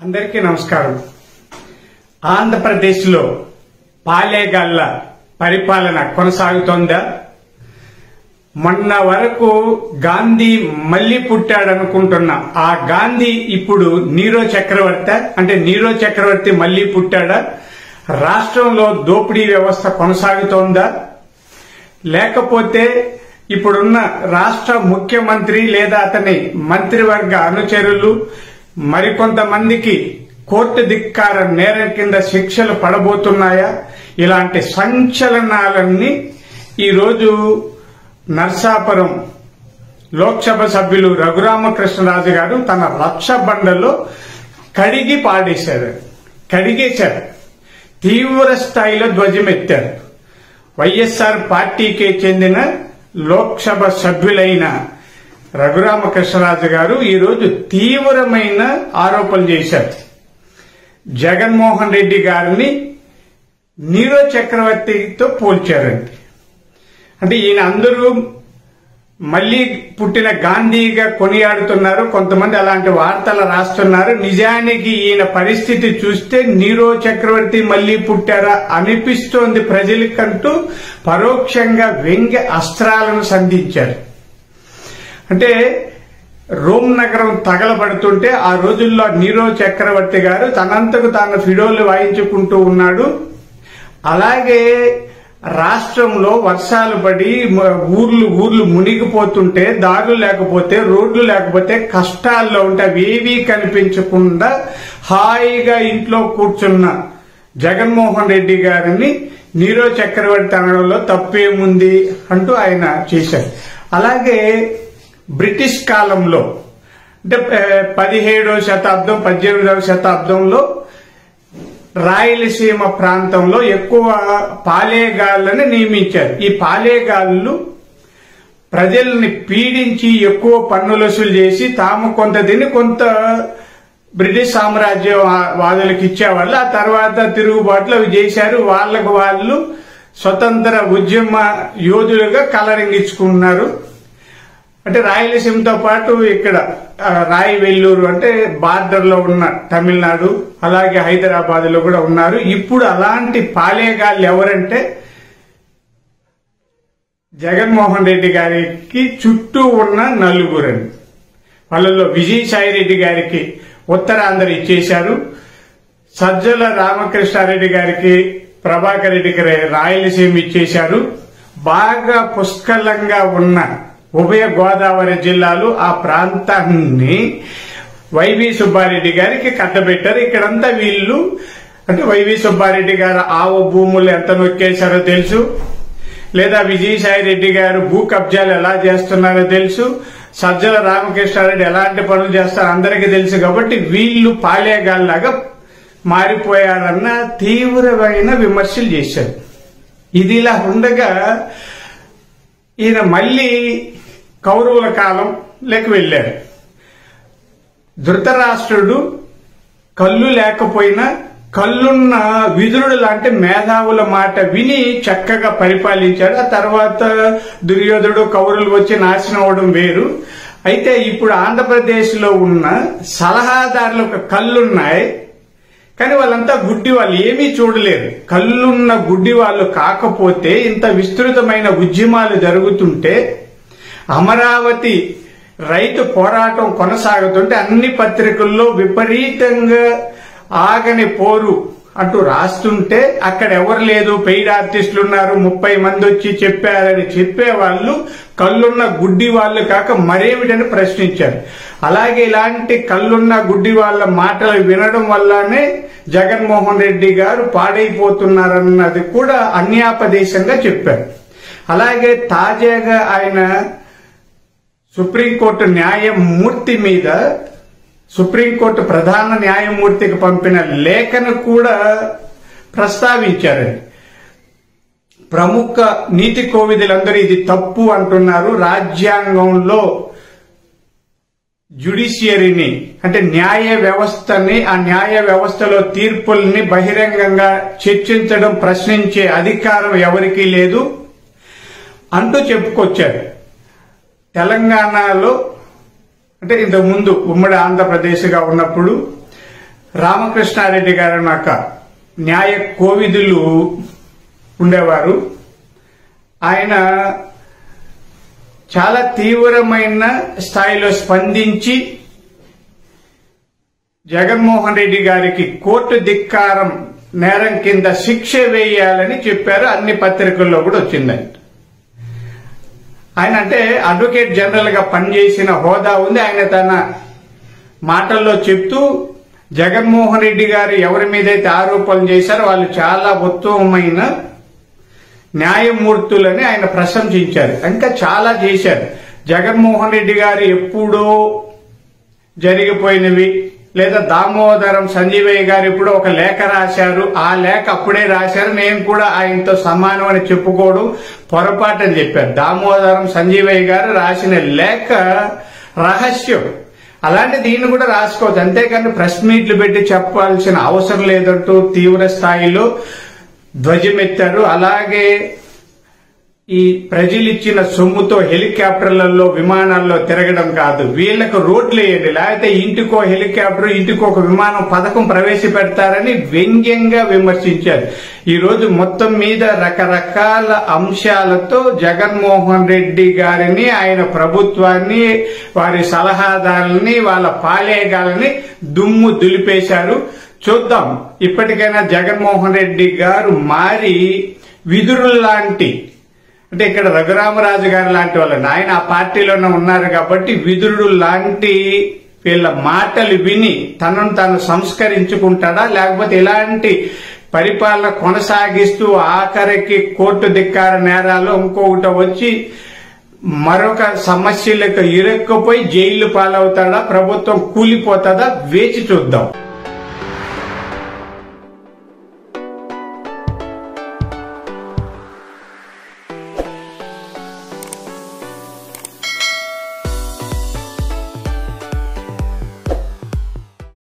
అందరికీ నమస్కారం ఆంధ్రప్రదేశ్లో పాలేగాళ్ల పరిపాలన కొనసాగుతోందా మొన్న వరకు గాంధీ మళ్ళీ పుట్టాడనుకుంటున్నా ఆ గాంధీ ఇప్పుడు నీరో చక్రవర్తి అంటే నీరో చక్రవర్తి మళ్ళీ పుట్టాడా రాష్ట్రంలో దోపిడీ వ్యవస్థ కొనసాగుతోందా లేకపోతే ఇప్పుడున్న రాష్ట్ర ముఖ్యమంత్రి లేదా అతని మంత్రివర్గ అనుచరులు మరికొంతమందికి కోర్టు ధిక్కార నేరం కింద శిక్షలు పడబోతున్నాయా ఇలాంటి సంచలనాలన్నీ ఈరోజు నర్సాపురం లోక్సభ సభ్యులు రఘురామకృష్ణరాజు గారు తన రక్ష బండలో కడిగి పాడేశారు కడిగేశారు తీవ్ర స్థాయిలో ధ్వజమెత్తారు వైఎస్ఆర్ పార్టీకి చెందిన లోక్సభ సభ్యులైన రఘురామకృష్ణరాజు గారు ఈరోజు తీవ్రమైన ఆరోపణలు చేశారు జగన్మోహన్ రెడ్డి గారిని నీరో చక్రవర్తితో పోల్చారండి అంటే ఈయన అందరూ మళ్ళీ పుట్టిన గాంధీగా కొనియాడుతున్నారు కొంతమంది అలాంటి వార్తలు రాస్తున్నారు నిజానికి ఈయన పరిస్థితి చూస్తే నీరో చక్రవర్తి మళ్ళీ పుట్టారా అనిపిస్తోంది ప్రజలకంటూ పరోక్షంగా వ్యంగ్య అస్త్రాలను సంధించారు అంటే రోమ్ నగరం తగలబడుతుంటే ఆ రోజుల్లో నీరో చక్రవర్తి గారు తనంతకు తాను ఫిడోలు వాయించుకుంటూ ఉన్నాడు అలాగే రాష్ట్రంలో వర్షాలు పడి మ- ఊర్లు ఊర్లు మునిగిపోతుంటే దారులు లేకపోతే రోడ్లు లేకపోతే కష్టాల్లో ఉంటే అవి ఏవీ కనిపించకుండా హాయిగా ఇంట్లో కూర్చున్న జగన్మోహన్ రెడ్డి గారిని నీరో చక్రవర్తి అనడంలో తప్పేముంది అంటూ ఆయన చేశారు అలాగే బ్రిటిష్ కాలంలో అంటే ఆ, పదిహేడవ శతాబ్దం పద్దెనిమిదవ శతాబ్దంలో రాయలసీమ ప్రాంతంలో ఎక్కువ పాలేగాళ్లను నియమించారు ఈ పాలేగాళ్ళు ప్రజల్ని పీడించి ఎక్కువ పన్నులు వసూలు చేసి తాము కొంత తిని కొంత బ్రిటిష్ సామ్రాజ్య వా- వాదులకు ఇచ్చేవాళ్ళు ఆ తర్వాత తిరుగుబాట్లు అవి చేశారు వాళ్ళకు వాళ్ళు స్వతంత్ర ఉద్యమ యోధులుగా కలరింగించుకున్నారు అంటే రాయలసీమతో పాటు ఇక్కడ ఆ, రాయి వెల్లూరు అంటే బార్డర్ లో ఉన్న తమిళనాడు అలాగే హైదరాబాద్ లో కూడా ఉన్నారు ఇప్పుడు అలాంటి పాలేగాళ్ళు ఎవరంటే జగన్మోహన్ రెడ్డి గారికి చుట్టూ ఉన్న నలుగురని వాళ్ళలో విజయసాయి రెడ్డి గారికి ఉత్తరాంధ్ర ఇచ్చేశారు సజ్జల రామకృష్ణారెడ్డి గారికి ప్రభాకర్ రెడ్డికి రే- రాయలసీమ ఇచ్చేశారు బాగా పుష్కలంగా ఉన్న ఉభయ గోదావరి జిల్లాలు ఆ ప్రాంతాన్ని వైవి సుబ్బారెడ్డి గారికి కట్టబెట్టారు ఇక్కడంతా వీళ్ళు అంటే వైవి సుబ్బారెడ్డి గారు ఆవు భూములు ఎంత నొక్కేశారో తెలుసు లేదా విజయసాయి రెడ్డి గారు భూ కబ్జాలు ఎలా చేస్తున్నారో తెలుసు సజ్జల రామకృష్ణారెడ్డి ఎలాంటి పనులు చేస్తారో అందరికీ తెలుసు కాబట్టి వీళ్ళు పాలేగాల్లాగా మారిపోయారన్న తీవ్రమైన విమర్శలు చేశారు ఇది ఇలా ఉండగా ఈయన మళ్ళీ కౌరవుల కాలం లేక వెళ్ళారు ధృతరాష్ట్రుడు కళ్ళు లేకపోయినా కళ్ళున్న విదురుడు లాంటి మేధావుల మాట విని చక్కగా పరిపాలించాడు ఆ తర్వాత దుర్యోధుడు కౌరులు వచ్చి నాశనం అవడం వేరు అయితే ఇప్పుడు ఆంధ్రప్రదేశ్ లో ఉన్న సలహాదారులకు కళ్ళున్నాయి కానీ వాళ్ళంతా గుడ్డి వాళ్ళు ఏమీ చూడలేరు కళ్ళున్న గుడ్డి వాళ్ళు కాకపోతే ఇంత విస్తృతమైన ఉద్యమాలు జరుగుతుంటే అమరావతి రైతు పోరాటం కొనసాగుతుంటే అన్ని పత్రికల్లో విపరీతంగా ఆగని పోరు అంటూ రాస్తుంటే అక్కడ ఎవరు లేదు పెయిడ్ ఆర్టిస్టులు ఉన్నారు ముప్పై మంది వచ్చి చెప్పారని చెప్పేవాళ్ళు కళ్ళున్న గుడ్డి వాళ్ళు కాక మరేమిటని ప్రశ్నించారు అలాగే ఇలాంటి కళ్ళున్న గుడ్డి వాళ్ళ మాటలు వినడం వల్లనే జగన్మోహన్ రెడ్డి గారు పాడైపోతున్నారన్నది కూడా అన్యాపదేశంగా చెప్పారు అలాగే తాజాగా ఆయన సుప్రీంకోర్టు న్యాయమూర్తి మీద సుప్రీంకోర్టు ప్రధాన న్యాయమూర్తికి పంపిన లేఖను కూడా ప్రస్తావించారండి ప్రముఖ నీతి కోవిదులందరూ ఇది తప్పు అంటున్నారు రాజ్యాంగంలో జ్యుడిషియరీని అంటే న్యాయ వ్యవస్థని ఆ న్యాయ వ్యవస్థలో తీర్పుల్ని బహిరంగంగా చర్చించడం ప్రశ్నించే అధికారం ఎవరికీ లేదు అంటూ చెప్పుకొచ్చారు తెలంగాణలో అంటే ఇంతకు ముందు ఉమ్మడి ఆంధ్రప్రదేశ్గా ఉన్నప్పుడు రామకృష్ణారెడ్డి గారు ఒక న్యాయ కోవిదులు ఉండేవారు ఆయన చాలా తీవ్రమైన స్థాయిలో స్పందించి జగన్మోహన్ రెడ్డి గారికి కోర్టు ధిక్కారం నేరం కింద శిక్ష వేయాలని చెప్పారు అన్ని పత్రికల్లో కూడా వచ్చిందంట ఆయన అంటే అడ్వకేట్ జనరల్ గా పనిచేసిన హోదా ఉంది ఆయన తన మాటల్లో చెప్తూ జగన్మోహన్ రెడ్డి గారు ఎవరి మీదైతే ఆరోపణలు చేశారో వాళ్ళు చాలా ఉత్తమమైన న్యాయమూర్తులని ఆయన ప్రశంసించారు ఇంకా చాలా చేశారు జగన్మోహన్ రెడ్డి గారు ఎప్పుడో జరిగిపోయినవి లేదా దామోదరం సంజీవయ్య గారు ఇప్పుడు ఒక లేఖ రాశారు ఆ లేఖ అప్పుడే రాశారు నేను కూడా ఆయనతో సమానం అని చెప్పుకోవడం పొరపాటు అని చెప్పారు దామోదరం సంజీవయ్య గారు రాసిన లేఖ రహస్యం అలాంటి దీన్ని కూడా రాసుకోవచ్చు అంతేకాని ప్రెస్ మీట్లు పెట్టి చెప్పాల్సిన అవసరం లేదంటూ తీవ్ర స్థాయిలో ధ్వజమెత్తారు అలాగే ఈ ప్రజలు ఇచ్చిన సొమ్ముతో హెలికాప్టర్లలో విమానాల్లో తిరగడం కాదు వీళ్లకు రోడ్లు వేయండి లేకపోతే ఇంటికో హెలికాప్టర్ ఇంటికో ఒక విమానం పథకం ప్రవేశపెడతారని వ్యంగ్యంగా విమర్శించారు ఈ రోజు మొత్తం మీద రకరకాల అంశాలతో జగన్మోహన్ రెడ్డి గారిని ఆయన ప్రభుత్వాన్ని వారి సలహాదారుల్ని వాళ్ళ పాలేగాలని దుమ్ము దులిపేశారు చూద్దాం ఇప్పటికైనా జగన్మోహన్ రెడ్డి గారు మారి విదురుల్లాంటి అంటే ఇక్కడ రఘురామరాజు గారు లాంటి వాళ్ళని ఆయన ఆ పార్టీలోనే ఉన్నారు కాబట్టి విదురుడు లాంటి వీళ్ళ మాటలు విని తనను తాను సంస్కరించుకుంటాడా లేకపోతే ఇలాంటి పరిపాలన కొనసాగిస్తూ ఆఖరికి కోర్టు ధిక్కార నేరాలు ఇంకొకటి వచ్చి మరొక సమస్యలకు ఇరుక్కుపోయి జైలు పాలవుతాడా ప్రభుత్వం కూలిపోతుందా వేచి చూద్దాం